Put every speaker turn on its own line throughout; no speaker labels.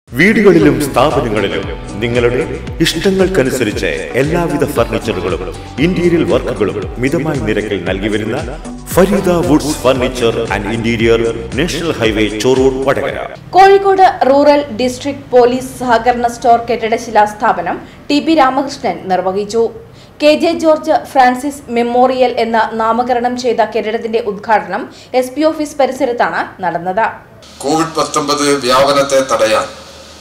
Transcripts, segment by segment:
വീടുകളിലും സ്ഥാപനങ്ങളിലും നിങ്ങളുടെ ഇഷ്ടങ്ങൾക്കനുസരിച്ച് എല്ലാവിധ ഫർണിച്ചറുകളും ഇന്റീരിയർ വർക്കുകളും മിതമായ നിരക്കിൽ നൽകി വരുന്ന Fareeda woods furniture and interior national highway Choroor Vadakara
Kozhikode rural district police സഹകരണ സ്റ്റോർ കെട്ടിടശിലാ സ്ഥാപനം ടി പി രാമകൃഷ്ണൻ നിർവഹിച്ചു K J George Francis memorial എന്ന നാമകരണം ചെയ്ത കെട്ടിടത്തിന്റെ ഉദ്ഘാടനം എസ് പി ഓഫീസ് പരിസരത്താണ് നടന്നത്
കോവിഡ് പത്തൊമ്പത് വ്യാപനത്തെ തടയാൻ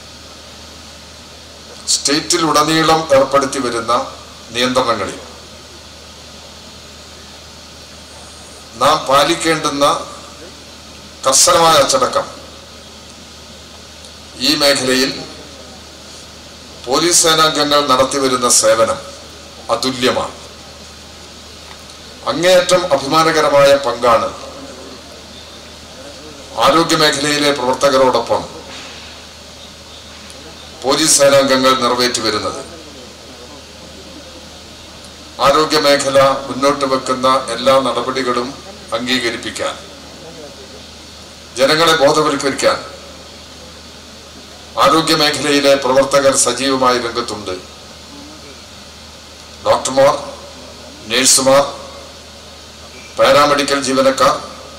സ്റ്റേറ്റിലുടനീളം ഏർപ്പെടുത്തി വരുന്ന നിയന്ത്രണങ്ങളിൽ നാം പാലിക്കേണ്ടുന്ന കർശനമായ അച്ചടക്കം ഈ മേഖലയിൽ പോലീസ് സേനാംഗങ്ങൾ നടത്തിവരുന്ന സേവനം അതുല്യമാണ് അങ്ങേയറ്റം അഭിമാനകരമായ പങ്കാണ് ആരോഗ്യ മേഖലയിലെ പ്രവർത്തകരോടൊപ്പം പോലീസ് സേനാംഗങ്ങൾ നിറവേറ്റി വരുന്നത് ആരോഗ്യ മേഖല മുന്നോട്ട് വെക്കുന്ന എല്ലാ നടപടികളും അംഗീകരിപ്പിക്കാൻ ജനങ്ങളെ ബോധവൽക്കരിക്കാൻ ആരോഗ്യ മേഖലയിലെ പ്രവർത്തകർ സജീവമായി രംഗത്തുണ്ട് ഡോക്ടർമാർ നഴ്സുമാർ പാരാമെഡിക്കൽ ജീവനക്കാർ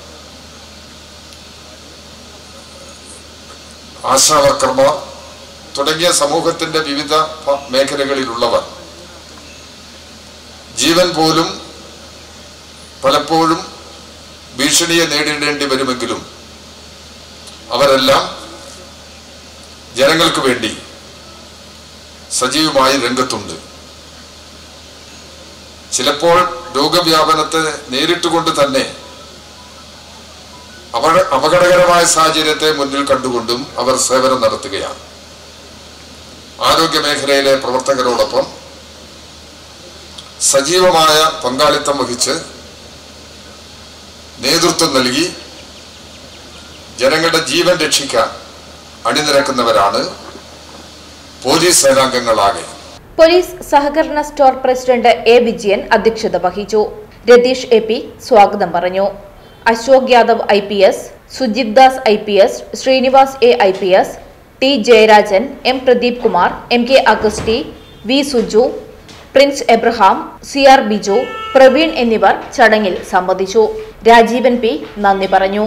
ആശാവർക്കർമാർ തുടങ്ങിയ സമൂഹത്തിന്റെ വിവിധ ഭ- മേഖലകളിലുള്ളവർ ജീവൻ പോലും പലപ്പോഴും ഭീഷണിയെ നേരിടേണ്ടി വരുമെങ്കിലും അവരെല്ലാം ജനങ്ങൾക്ക് വേണ്ടി സജീവമായി രംഗത്തുണ്ട് ചിലപ്പോൾ രോഗവ്യാപനത്തെ നേരിട്ടുകൊണ്ട് തന്നെ അപക അപകടകരമായ സാഹചര്യത്തെ മുന്നിൽ കണ്ടുകൊണ്ടും അവർ സേവനം നടത്തുകയാണ് ആരോഗ്യ മേഖലയിലെ പ്രവർത്തകരോടൊപ്പം സജീവമായ പങ്കാളിത്തം വഹിച്ച് നേതൃത്വം നൽകി ജനങ്ങളുടെ ജീവൻ രക്ഷിക്കാൻ അണിനിരക്കുന്നവരാണ് പോലീസ് സേനാംഗങ്ങളാകെ
പോലീസ് സഹകരണ സ്റ്റോർ പ്രസിഡന്റ് എ വിജയൻ അധ്യക്ഷത വഹിച്ചു രതീഷ് എ പി സ്വാഗതം പറഞ്ഞു Ashok Yadav I P S Sujith Das I P S Srinivas A I P S T Jayarajan M Pradeep Kumar M K Augusty V Suju Prince Abraham C R Biju Praveen എന്നിവർ ചടങ്ങിൽ സംബന്ധിച്ചു രാജീവൻ പി നന്ദി പറഞ്ഞു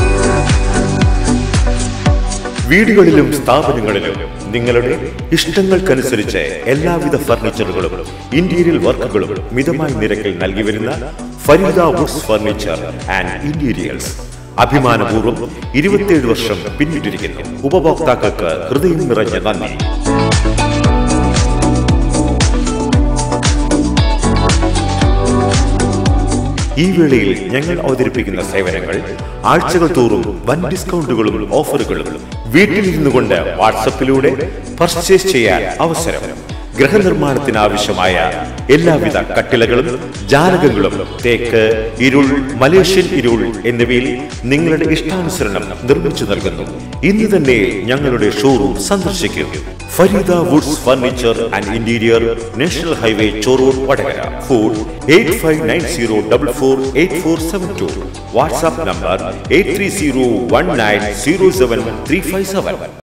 വീടുകളിലും സ്ഥാപനങ്ങളിലും നിങ്ങളുടെ ഇഷ്ടങ്ങൾക്കനുസരിച്ച് എല്ലാവിധ ഫർണിച്ചറുകളും ഇന്റീരിയർ വർക്കുകളും മിതമായ നിരക്കിൽ നൽകി വരുന്ന Fareeda woods furniture and interiors അഭിമാനപൂർവ്വം ഇരുപത്തിയേഴ് വർഷം പിന്നിട്ടിരിക്കുന്നു ഉപഭോക്താക്കൾക്ക് ഹൃദയം നിറഞ്ഞ നന്ദി ഈ വേളയിൽ ഞങ്ങൾ അവതരിപ്പിക്കുന്ന സേവനങ്ങൾ ആഴ്ചകൾ തോറും വൻ ഡിസ്കൗണ്ടുകളും ഓഫറുകളും വീട്ടിലിരുന്നു കൊണ്ട് വാട്സപ്പിലൂടെ പർച്ചേസ് ചെയ്യാൻ അവസരം ഗൃഹനിർമ്മാണത്തിന് ആവശ്യമായ എല്ലാവിധ കട്ടിലകളും ജാലകങ്ങളും തേക്ക് ഇരുൾ മലേഷ്യൻ ഇരുൾ എന്നിവയിൽ നിങ്ങളുടെ ഇഷ്ടാനുസരണം നിർമ്മിച്ചു നൽകുന്നു ഇന്ന് തന്നെ ഞങ്ങളുടെ ഷോറൂം സന്ദർശിക്കൂ Fareeda woods furniture and interior national highway Choroor Vadakara phone eight five nine zero double four eight four seven two WhatsApp number eight three zero one nine zero seven three five seven